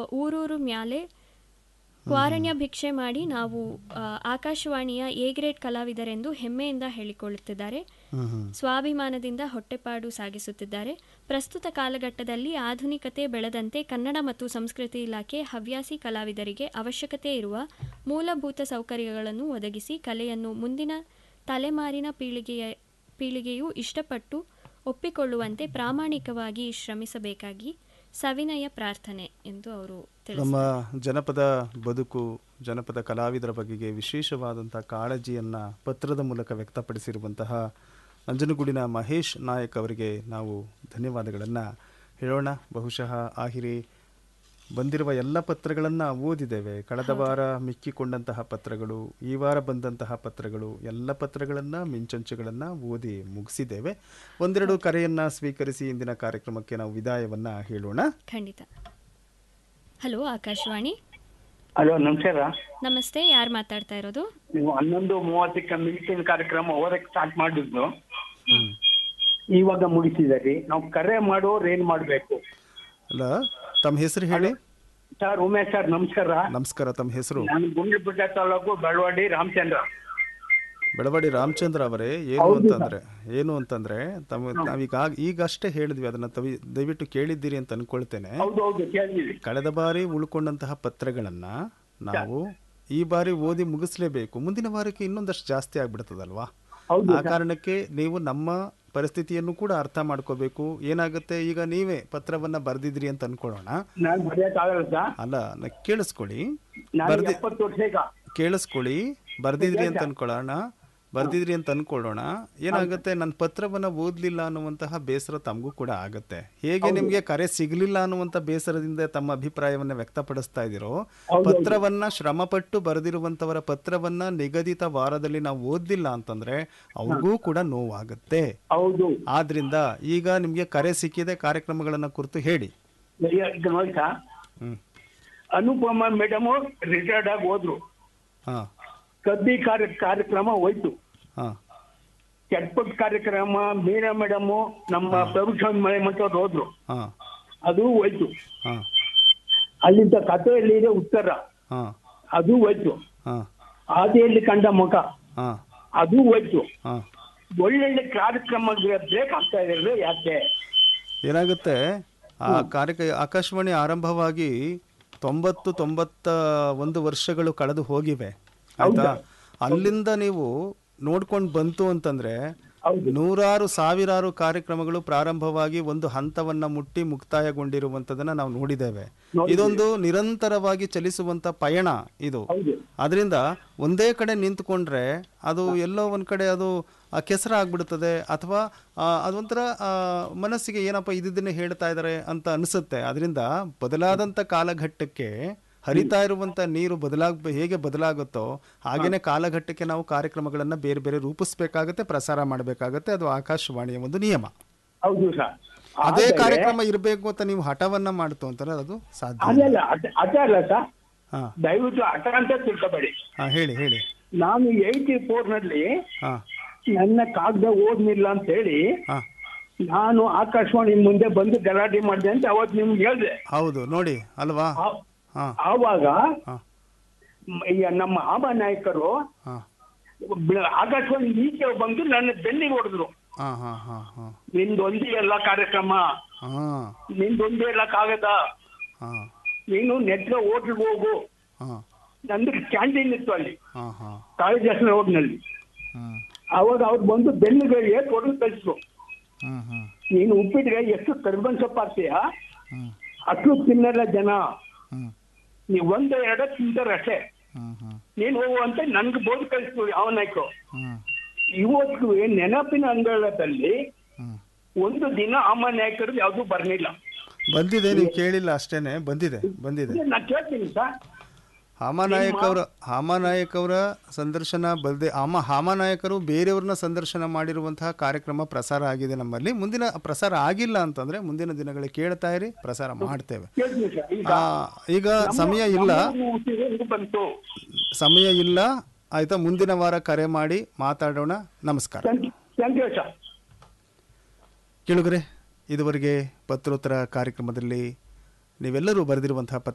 ಊರೂರು ಮ್ಯಾಲೆ ಕ್ವಾರಣ್ಯ ಭಿಕ್ಷೆ ಮಾಡಿ ನಾವು ಆ, ಆಕಾಶವಾಣಿಯ ಎ ಗ್ರೇಡ್ ಕಲಾವಿದರೆಂದು ಹೆಮ್ಮೆಯಿಂದ ಹೇಳಿಕೊಳ್ಳುತ್ತಿದ್ದಾರೆ ಹ್ಮ್ ಹ್ಮ್ ಸ್ವಾಭಿಮಾನದಿಂದ ಹೊಟ್ಟೆಪಾಡು ಸಾಗಿಸುತ್ತಿದ್ದಾರೆ ಪ್ರಸ್ತುತ ಕಾಲಘಟ್ಟದಲ್ಲಿ ಆಧುನಿಕತೆ ಬೆಳೆದಂತೆ ಕನ್ನಡ ಮತ್ತು ಸಂಸ್ಕೃತಿ ಇಲಾಖೆ ಹವ್ಯಾಸಿ ಕಲಾವಿದರಿಗೆ ಅವಶ್ಯಕತೆ ಇರುವ ಮೂಲಭೂತ ಸೌಕರ್ಯಗಳನ್ನು ಒದಗಿಸಿ ಕಲೆಯನ್ನು ಮುಂದಿನ ತಲೆಮಾರಿನ ಪೀಳಿಗೆಯ ಪೀಳಿಗೆಯು ಇಷ್ಟಪಟ್ಟು ಒಪ್ಪಿಕೊಳ್ಳುವಂತೆ ಪ್ರಾಮಾಣಿಕವಾಗಿ ಶ್ರಮಿಸಬೇಕಾಗಿ ಸವಿನಯ ಪ್ರಾರ್ಥನೆ ಎಂದು ಅವರು ತಿಳಿಸಿದ್ದಾರೆ ನಮ್ಮ ಜನಪದ ಬದುಕು ಜನಪದ ಕಲಾವಿದರ ಬಗೆಗೆ ವಿಶೇಷವಾದಂತಹ ಕಾಳಜಿಯನ್ನ ಪತ್ರದ ಮೂಲಕ ವ್ಯಕ್ತಪಡಿಸಿರುವಂತಹ ನಂಜನಗೂಡಿನ ಮಹೇಶ್ ನಾಯಕ್ ಅವರಿಗೆ ನಾವು ಧನ್ಯವಾದಗಳನ್ನ ಹೇಳೋಣ ಬಹುಶಃ ಆಹಿರಿ ಬಂದಿರುವ ಎಲ್ಲ ಪತ್ರಗಳನ್ನ ಓದಿದ್ದೇವೆ ಕಳೆದ ವಾರ ಮಿಕ್ಕಿಕೊಂಡಂತಹ ಪತ್ರಗಳು ಈ ವಾರ ಬಂದಂತಹ ಪತ್ರಗಳು ಎಲ್ಲ ಪತ್ರಗಳನ್ನ ಮಿಂಚಂಚುಗಳನ್ನ ಓದಿ ಮುಗಿಸಿದ್ದೇವೆ ಒಂದೆರಡು ಕರೆಯನ್ನ ಸ್ವೀಕರಿಸಿ ಇಂದಿನ ಕಾರ್ಯಕ್ರಮಕ್ಕೆ ನಾವು ವಿದಾಯವನ್ನ ಹೇಳೋಣ ಖಂಡಿತ ಹಲೋ ಆಕಾಶವಾಣಿ ಹಲೋ ನಮಸ್ಕಾರ ನಮಸ್ತೆ ಯಾರು ಮಾತಾಡ್ತಾ ಇರೋದು ನೀವು ಹನ್ನೊಂದು ಮೂವತ್ತಕ್ಕೆ ಮಿಲ್ಕಿನ ಕಾರ್ಯಕ್ರಮ ಓದಕ್ಕೆ ಸ್ಟಾರ್ಟ್ ಮಾಡಿದ್ದು ಹ್ಮ್ ಇವಾಗ ಮುಗಿಸಿದರಿ ನಾವು ಕರೆ ಮಾಡೋರು ಏನ್ ಮಾಡ್ಬೇಕು ಅಲ್ಲ ತಮ್ಮ ಹೆಸರು ಹೇಳಿ ಸರ್ ಉಮೇಶ್ ಸರ್ ನಮಸ್ಕಾರ ನಮಸ್ಕಾರ ತಮ್ಮ ಹೆಸರು ನಾನು ಗುಂಡ್ಲುಪೇಟೆ ತಾಲೂಕು ಬೆಳವಾಡಿ ರಾಮಚಂದ್ರ ಬೆಳವಾಡಿ ರಾಮಚಂದ್ರ ಅವರೇ ಏನು ಹೌದು ಅಂತಂದ್ರೆ ಏನು ಅಂತಂದ್ರೆ ತಮ್ಮ ನಾವೀಗ ಈಗ ಅಷ್ಟೇ ಹೇಳಿದ್ವಿ ಅದನ್ನ ತವಿ- ದಯವಿಟ್ಟು ಕೇಳಿದ್ದೀರಿ ಅಂತ ಅನ್ಕೊಳ್ತೇನೆ ಹೌದು ಹೌದು ಕೇಳಿದ್ವಿ ಕಳೆದ ಬಾರಿ ಉಳ್ಕೊಂಡಂತಹ ಪತ್ರಗಳನ್ನ ನಾವು ಈ ಬಾರಿ ಓದಿ ಮುಗಿಸ್ಲೇಬೇಕು ಮುಂದಿನ ವಾರಕ್ಕೆ ಇನ್ನೊಂದಷ್ಟು ಜಾಸ್ತಿ ಆಗ್ಬಿಡ್ತದಲ್ವಾ ಹೌದು ಆ ಕಾರಣಕ್ಕೆ ನೀವು ನಮ್ಮ ಪರಿಸ್ಥಿತಿಯನ್ನು ಕೂಡ ಅರ್ಥ ಮಾಡ್ಕೋಬೇಕು ಏನಾಗುತ್ತೆ ಈಗ ನೀವೇ ಪತ್ರವನ್ನ ಬರ್ದಿದ್ರಿ ಅಂತ ಅನ್ಕೊಳ್ಳೋಣ ನಾನು ಬರೆಯಕ್ಕಾಗಲ್ಲ ಸರ್ ಅಲ್ಲ ನ- ಕೇಳಿಸ್ಕೊಳ್ಳಿ ನಾನು ಬರ್ದಿ ಎಪ್ಪತ್ತು ವರ್ಷ ಈಗ ಕೇಳಿಸ್ಕೊಳ್ಳಿ ಬರ್ದಿದ್ರಿ ಅಂತ ಅನ್ಕೊಳ್ಳೋಣ ಬರ್ದಿದ್ರಿ ಅಂತ ಅನ್ಕೊಳ್ಳೋಣ ಏನಾಗುತ್ತೆ ನನ್ನ ಪತ್ರವನ್ನ ಓದ್ಲಿಲ್ಲ ಅನ್ನುವಂತಹ ಬೇಸರ ತಮಗೂ ಕೂಡ ಆಗತ್ತೆ ಹೇಗೆ ನಿಮ್ಗೆ ಕರೆ ಸಿಗ್ಲಿಲ್ಲ ಅನ್ನುವಂತ ಬೇಸರದಿಂದ ತಮ್ಮ ಅಭಿಪ್ರಾಯವನ್ನ ವ್ಯಕ್ತಪಡಿಸ್ತಾ ಇದ್ದೀರೋ ಪತ್ರವನ್ನ ಶ್ರಮಪಟ್ಟು ಬರೆದಿರುವಂತವರ ಪತ್ರವನ್ನ ನಿಗದಿತ ವಾರದಲ್ಲಿ ನಾವು ಓದ್ಲಿಲ್ಲ ಅಂತಂದ್ರೆ ಅವ್ರಿಗೂ ಕೂಡ ನೋವಾಗುತ್ತೆ ಹೌದು ಆದ್ರಿಂದ ಈಗ ನಿಮ್ಗೆ ಕರೆ ಸಿಕ್ಕಿದೆ ಕಾರ್ಯಕ್ರಮಗಳನ್ನ ಕುರಿತು ಹೇಳಿ ಈಗ ನೋಡಿ sir hmm Anupama madam retired ಆಗಿ ಹೋದ್ರು ಹಾ ಕದ್ದಿ ಕಾರ್ಯ ಕಾರ್ಯಕ್ರಮ ಹೋಯ್ತು ಹಾ ಚಟ್ಪಟ್ ಕಾರ್ಯಕ್ರಮ ಮೀರಾ ಮೇಡಮ್ ನಮ್ಮ ಪ್ರಭುಸ್ವಾಮಿ ಮಳೆ ಮಂಟವ್ರು ಹೋದ್ರು ಹಾ ಅದು ಹೋಯ್ತು ಹಾ ಅಲ್ಲಿಂದ ಕಥೆಯಲ್ಲಿ ಇದೆ ಉತ್ತರ ಹಾ ಅದು ಹೋಯ್ತು ಹಾ ಆದಿಯಲ್ಲಿ ಕಂಡ ಮುಖ ಹಾ ಅದು ಹೋಯ್ತು ಹಾ ಒಳ್ಳೊಳ್ಳೆ ಕಾರ್ಯಕ್ರಮ ಬೇಕಾಗ್ತಾ ಇದೆ ಯಾಕೆ ಏನಾಗುತ್ತೆ ಆ ಕಾರ್ಯ ಆಕಾಶವಾಣಿ ಆರಂಭವಾಗಿ ತೊಂಬತ್ತು ತೊಂಬತ್ತ ಒಂದು ವರ್ಷಗಳು ಕಳೆದು ಹೋಗಿವೆ ಆಯ್ತಾ ಅಲ್ಲಿಂದ ನೀವು ನೋಡ್ಕೊಂಡು ಬಂತು ಅಂತಂದ್ರೆ ಹೌದು. ನೂರಾರು ಸಾವಿರಾರು ಕಾರ್ಯಕ್ರಮಗಳು ಪ್ರಾರಂಭವಾಗಿ ಒಂದು ಹಂತವನ್ನ ಮುಟ್ಟಿ ಮುಕ್ತಾಯಗೊಂಡಿರುವಂತದನ್ನ ನಾವು ನೋಡಿದ್ದೇವೆ ಇದೊಂದು ನಿರಂತರವಾಗಿ ಚಲಿಸುವಂತ ಪಯಣ ಇದು ಹೌದು ಅದರಿಂದ ಒಂದೇ ಕಡೆ ನಿಂತ್ಕೊಂಡ್ರೆ ಅದು ಎಲ್ಲೋ ಒಂದ್ ಕಡೆ ಅದು ಆ, ಕೆಸರ ಆಗ್ಬಿಡುತ್ತದೆ ಅಥವಾ ಆ, ಅದೊಂಥರ ಆ, ಮನಸ್ಸಿಗೆ ಏನಪ್ಪ ಇದಿದ್ದನ್ನೇ ಹೇಳ್ತಾ ಇದ್ದಾರೆ ಅಂತ ಅನಿಸುತ್ತೆ ಅದರಿಂದ ಬದಲಾದಂಥ ಕಾಲಘಟ್ಟಕ್ಕೆ ಹರಿತಾ ಇರುವಂತ ನೀರು ಬದಲಾಗ ಹೇಗೆ ಬದಲಾಗುತ್ತೋ ಹಾಗೇನೆ ಕಾಲಘಟ್ಟಕ್ಕೆ ನಾವು ಕಾರ್ಯಕ್ರಮಗಳನ್ನ ಬೇರೆ ಬೇರೆ ರೂಪಿಸ್ಬೇಕಾಗತ್ತೆ ಪ್ರಸಾರ ಮಾಡಬೇಕಾಗತ್ತೆ ಅದು ಆಕಾಶವಾಣಿಯ ಒಂದು ನಿಯಮ ಹೌದು ಸರ್ ಅದೇ ಕಾರ್ಯಕ್ರಮ ಇರಬೇಕು ಅಂತ ನೀವು ಹಠವನ್ನ ಮಾಡ್ತು ಅಂತಾರೆ ಅದು ಸಾಧ್ಯ ಅಲ್ಲಲ್ಲ ಅದ ಅದ ಅಲ್ಲ ಸರ್ ಹಾ ದಯವಿಟ್ಟು ಅಟ ಅಂತ ತಿಳ್ಕೊಬೇಡಿ ಹಾ ಹೇಳಿ ಹೇಳಿ ನಾನು ಏಯ್ಟಿ ಫೋರ್ ನಲ್ಲಿ ಹಾ ನನ್ನ ಕಾಗದ ಓದ್ನಿಲ್ಲ ಅಂತ ಹೇಳಿ ಹಾ ನಾನು ಆಕಾಶವಾಣಿ ಮುಂದೆ ಬಂದು ಗಲಾಟೆ ಮಾಡಿದೆ ಅಂತ ಅವತ್ತು ನಿಮ್ಗೆ ಹೇಳಿದೆ ಹೌದು ನೋಡಿ ಅಲ್ವಾ ಆ- ಹಾ ಆವಾಗ ಹಾ ಮ್, ಈ ನಮ್ಮ ಆಮ ನಾಯಕರು ಹಾ ಬ- ಆಕಾಶವಾಣಿ ಈಚೆ ಬಂದು ನನ್ನ ಬೆನ್ನಿಗೆ ಹೊಡೆದ್ರು ಹಾ ಹಾ ಹಾ ಹಾ ನಿಂದೊಂದೇ ಎಲ್ಲ ಕಾರ್ಯಕ್ರಮ ಹಾ ನಿಂದೊಂದೇ ಎಲ್ಲ ಕಾಗದ ಹಾ ನೀನು ನೆಟ್ಗೆ ಹೋಟ್ಲ್ಗೆ ಹೋಗು ಹಾ ನಂದು ಕ್ಯಾಂಟೀನ್ ಇತ್ತು ಅಲ್ಲಿ ಹಾ ಹಾ ಕಾಳಿದಾಸನ ರೋಡ್ನಲ್ಲಿ ಹ್ಮ್ ಅವಾಗ ಅವ್ರು ಬಂದು ಬೆನ್ನುಗಳಿಗೆ ಹೊಡೆದು ಕಳಿಸ್ರು ಹ್ಮ್ ಹ್ಮ್ ನೀನು ಉಪ್ಪಿಟ್ಟಿಗೆ ಎಷ್ಟು ಕರ್ಬನ್ ಸೊಪ್ಪು ಹಾಕ್ತೀಯ ಹ್ಮ್ ಅಷ್ಟು ತಿನ್ನಲ್ಲ ಜನ ಹ್ಮ್ ನೀವು ಒಂದು ಎರಡ ತಿಂತಾರೆ ಅಷ್ಟೇ ಹ್ಮ್ ಹ್ಮ್ ನೀನು ಹೋಗು ಅಂತ ನನ್ಗೆ ಬೋಧ್ ಕಳಿಸ್ತು ಯಾವ ನಾಯ್ಕು ಹ್ಮ್ ಇವತ್ತು ನೆನಪಿನ ಅಂಗಳದಲ್ಲಿ ಹ್ಮ್ ಒಂದು ದಿನ ಆಮ ನಾಯಕರು ಯಾವುದು ಬರ್ಲಿಲ್ಲ ಬಂದಿದೆ ನೀವು ಕೇಳಿಲ್ಲ ಅಷ್ಟೇನೆ ಬಂದಿದೆ ಬಂದಿದೆ ನಾ ಕೇಳ್ತೀನಿ ಸರ್ ಹಾಮನಾಯಕ್ ಅವರ ಹಾಮನಾಯಕ್ ಅವರ ಸಂದರ್ಶನ ಬಲ್ದೆ ಹಾಮ ಹಾಮನಾಯಕರು ಬೇರೆಯವ್ರನ್ನ ಸಂದರ್ಶನ ಮಾಡಿರುವಂತಹ ಕಾರ್ಯಕ್ರಮ ಪ್ರಸಾರ ಆಗಿದೆ ನಮ್ಮಲ್ಲಿ ಮುಂದಿನ ಪ್ರಸಾರ ಆಗಿಲ್ಲ ಅಂತಂದ್ರೆ ಮುಂದಿನ ದಿನಗಳಲ್ಲಿ ಕೇಳ್ತಾ ಇರಿ ಪ್ರಸಾರ ಮಾಡ್ತೇವೆ ಕೇಳ್ತೀನಿ ಸರ್ ಈಗ ಆ, ಈಗ ಸಮಯ ಇಲ್ಲ ನಮ್ಮ ಹುಟ್ಟಿಗೆ ಹೆಂಗ್ ಬಂತು ಸಮಯ ಇಲ್ಲ ಆಯ್ತಾ ಮುಂದಿನ ವಾರ ಕರೆ ಮಾಡಿ ಮಾತಾಡೋಣ ನಮಸ್ಕಾರ ಥ್ಯಾಂಕ್ ಯು ಸರ್ ಕೇಳುಗರೆ ಇದುವರೆಗೆ ಪತ್ರೋತ್ತರ ಕಾರ್ಯಕ್ರಮದಲ್ಲಿ ನೀವೆಲ್ಲರೂ ಬರೆದಿರುವಂತಹ ಪತ್ರ